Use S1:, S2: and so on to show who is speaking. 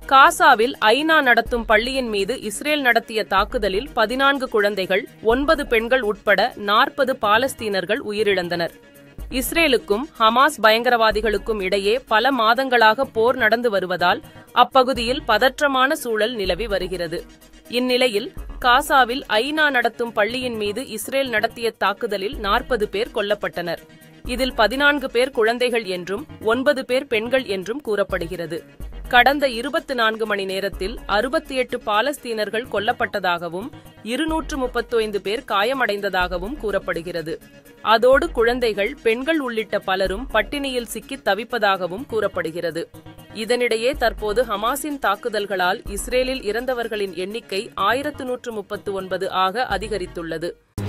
S1: காசாவில் ஐநா நடத்தும் பள்ளியின் மீது இஸ்ரேல் நடத்திய தாக்குதலில் பதினான்கு குழந்தைகள் ஒன்பது பெண்கள் உட்பட நாற்பது பாலஸ்தீனர்கள் உயிரிழந்தனர் இஸ்ரேலுக்கும் ஹமாஸ் பயங்கரவாதிகளுக்கும் இடையே பல மாதங்களாக போர் நடந்து வருவதால் அப்பகுதியில் பதற்றமான சூழல் நிலவி வருகிறது இந்நிலையில் காசாவில் ஐநா நடத்தும் பள்ளியின் மீது இஸ்ரேல் நடத்திய தாக்குதலில் நாற்பது பேர் கொல்லப்பட்டனர் இதில் பதினான்கு பேர் குழந்தைகள் என்றும் ஒன்பது பேர் பெண்கள் என்றும் கூறப்படுகிறது கடந்த இருபத்தி நான்கு மணி நேரத்தில் அறுபத்தி எட்டு பாலஸ்தீனர்கள் கொல்லப்பட்டதாகவும் இருநூற்று முப்பத்தைந்து பேர் காயமடைந்ததாகவும் கூறப்படுகிறது அதோடு குழந்தைகள் பெண்கள் உள்ளிட்ட பலரும் பட்டினியில் சிக்கி தவிப்பதாகவும் கூறப்படுகிறது இதனிடையே தற்போது ஹமாஸின் தாக்குதல்களால் இஸ்ரேலில் இறந்தவர்களின் எண்ணிக்கை ஆயிரத்து நூற்று முப்பத்து ஒன்பது ஆக அதிகரித்துள்ளது